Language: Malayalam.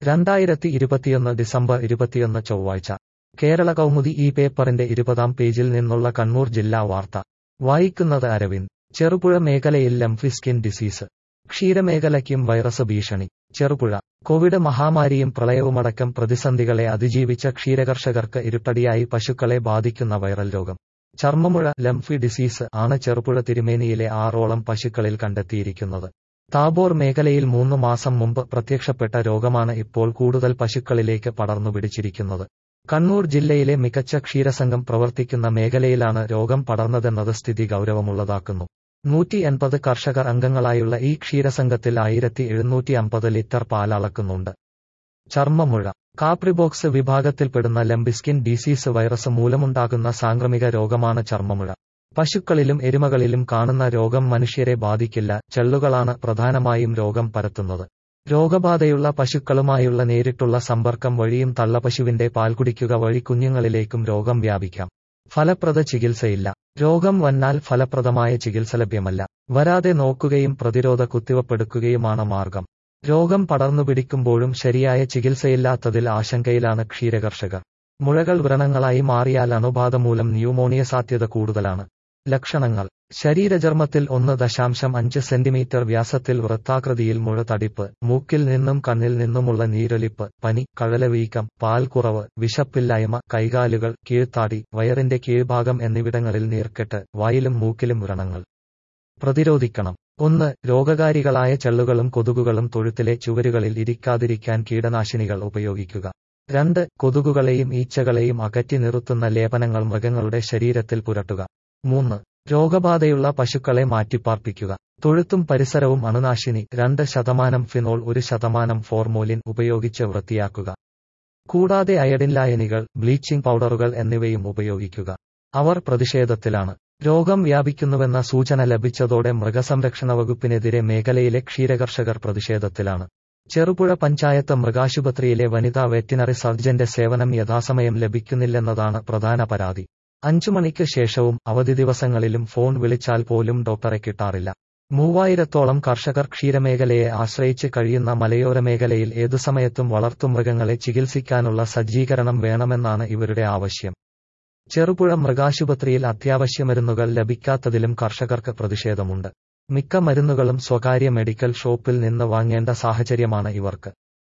രണ്ടായിരത്തി ഇരുപത്തിയൊന്ന് ഡിസംബർ ഇരുപത്തിയൊന്ന് ചൊവ്വാഴ്ച കേരള കൗമുദി ഈ പേപ്പറിന്റെ ഇരുപതാം പേജിൽ നിന്നുള്ള കണ്ണൂർ ജില്ലാ വാർത്ത വായിക്കുന്നത് അരവിന്ദ് ചെറുപുഴ മേഖലയിൽ ലംഫി സ്കിൻ ഡിസീസ് ക്ഷീരമേഖലയ്ക്കും വൈറസ് ഭീഷണി ചെറുപുഴ കോവിഡ് മഹാമാരിയും പ്രളയവുമടക്കം പ്രതിസന്ധികളെ അതിജീവിച്ച ക്ഷീരകർഷകർക്ക് ഇരുട്ടടിയായി പശുക്കളെ ബാധിക്കുന്ന വൈറൽ രോഗം ചർമ്മമുഴ ലംഫി ഡിസീസ് ആണ് ചെറുപുഴ തിരുമേനിയിലെ ആറോളം പശുക്കളിൽ കണ്ടെത്തിയിരിക്കുന്നത് താബോർ മേഖലയിൽ മൂന്ന് മാസം മുമ്പ് പ്രത്യക്ഷപ്പെട്ട രോഗമാണ് ഇപ്പോൾ കൂടുതൽ പശുക്കളിലേക്ക് പടർന്നു പിടിച്ചിരിക്കുന്നത് കണ്ണൂർ ജില്ലയിലെ മികച്ച ക്ഷീരസംഘം പ്രവർത്തിക്കുന്ന മേഖലയിലാണ് രോഗം പടർന്നതെന്നത് സ്ഥിതി ഗൗരവമുള്ളതാക്കുന്നു നൂറ്റി എൺപത് കർഷകർ അംഗങ്ങളായുള്ള ഈ ക്ഷീരസംഘത്തിൽ ആയിരത്തി എഴുന്നൂറ്റി അമ്പത് ലിറ്റർ പാൽ അളക്കുന്നുണ്ട് ചർമ്മമുഴ കാപ്രിബോക്സ് വിഭാഗത്തിൽപ്പെടുന്ന ലംബിസ്കിൻ ഡിസീസ് വൈറസ് മൂലമുണ്ടാകുന്ന സാംക്രമിക രോഗമാണ് ചർമ്മമുഴ പശുക്കളിലും എരുമകളിലും കാണുന്ന രോഗം മനുഷ്യരെ ബാധിക്കില്ല ചെള്ളുകളാണ് പ്രധാനമായും രോഗം പരത്തുന്നത് രോഗബാധയുള്ള പശുക്കളുമായുള്ള നേരിട്ടുള്ള സമ്പർക്കം വഴിയും തള്ളപശുവിന്റെ പാൽ കുടിക്കുക വഴി കുഞ്ഞുങ്ങളിലേക്കും രോഗം വ്യാപിക്കാം ഫലപ്രദ ചികിത്സയില്ല രോഗം വന്നാൽ ഫലപ്രദമായ ചികിത്സ ലഭ്യമല്ല വരാതെ നോക്കുകയും പ്രതിരോധ കുത്തിവപ്പെടുക്കുകയുമാണ് മാർഗം രോഗം പടർന്നു പിടിക്കുമ്പോഴും ശരിയായ ചികിത്സയില്ലാത്തതിൽ ആശങ്കയിലാണ് ക്ഷീരകർഷകർ മുഴകൾ വ്രണങ്ങളായി മാറിയാൽ അണുബാധ മൂലം ന്യൂമോണിയ സാധ്യത കൂടുതലാണ് ലക്ഷണങ്ങൾ ശരീരചർമ്മത്തിൽ ഒന്ന് ദശാംശം അഞ്ച് സെന്റിമീറ്റർ വ്യാസത്തിൽ വൃത്താകൃതിയിൽ മുഴ തടിപ്പ് മൂക്കിൽ നിന്നും കണ്ണിൽ നിന്നുമുള്ള നീരൊലിപ്പ് പനി കഴലവീക്കം പാൽക്കുറവ് വിശപ്പില്ലായ്മ കൈകാലുകൾ കീഴ്ത്താടി വയറിന്റെ കീഴ്ഭാഗം എന്നിവിടങ്ങളിൽ നീർക്കെട്ട് വായിലും മൂക്കിലും വ്രണങ്ങൾ പ്രതിരോധിക്കണം ഒന്ന് രോഗകാരികളായ ചെള്ളുകളും കൊതുകുകളും തൊഴുത്തിലെ ചുവരുകളിൽ ഇരിക്കാതിരിക്കാൻ കീടനാശിനികൾ ഉപയോഗിക്കുക രണ്ട് കൊതുകുകളെയും ഈച്ചകളെയും അകറ്റി നിർത്തുന്ന ലേപനങ്ങൾ മൃഗങ്ങളുടെ ശരീരത്തിൽ പുരട്ടുക മൂന്ന് രോഗബാധയുള്ള പശുക്കളെ മാറ്റിപ്പാർപ്പിക്കുക തൊഴുത്തും പരിസരവും അണുനാശിനി രണ്ട് ശതമാനം ഫിനോൾ ഒരു ശതമാനം ഫോർമോലിൻ ഉപയോഗിച്ച് വൃത്തിയാക്കുക കൂടാതെ അയഡിൻ ലായനികൾ ബ്ലീച്ചിംഗ് പൗഡറുകൾ എന്നിവയും ഉപയോഗിക്കുക അവർ പ്രതിഷേധത്തിലാണ് രോഗം വ്യാപിക്കുന്നുവെന്ന സൂചന ലഭിച്ചതോടെ മൃഗസംരക്ഷണ വകുപ്പിനെതിരെ മേഖലയിലെ ക്ഷീരകർഷകർ പ്രതിഷേധത്തിലാണ് ചെറുപുഴ പഞ്ചായത്ത് മൃഗാശുപത്രിയിലെ വനിതാ വെറ്റിനറി സർജന്റെ സേവനം യഥാസമയം ലഭിക്കുന്നില്ലെന്നതാണ് പ്രധാന പരാതി അഞ്ചു മണിക്ക് ശേഷവും അവധി ദിവസങ്ങളിലും ഫോൺ വിളിച്ചാൽ പോലും ഡോക്ടറെ കിട്ടാറില്ല മൂവായിരത്തോളം കർഷകർ ക്ഷീരമേഖലയെ ആശ്രയിച്ച് കഴിയുന്ന മലയോര മേഖലയിൽ ഏതു സമയത്തും വളർത്തുമൃഗങ്ങളെ ചികിത്സിക്കാനുള്ള സജ്ജീകരണം വേണമെന്നാണ് ഇവരുടെ ആവശ്യം ചെറുപുഴ മൃഗാശുപത്രിയിൽ അത്യാവശ്യ മരുന്നുകൾ ലഭിക്കാത്തതിലും കർഷകർക്ക് പ്രതിഷേധമുണ്ട് മിക്ക മരുന്നുകളും സ്വകാര്യ മെഡിക്കൽ ഷോപ്പിൽ നിന്ന് വാങ്ങേണ്ട സാഹചര്യമാണ് ഇവർക്ക്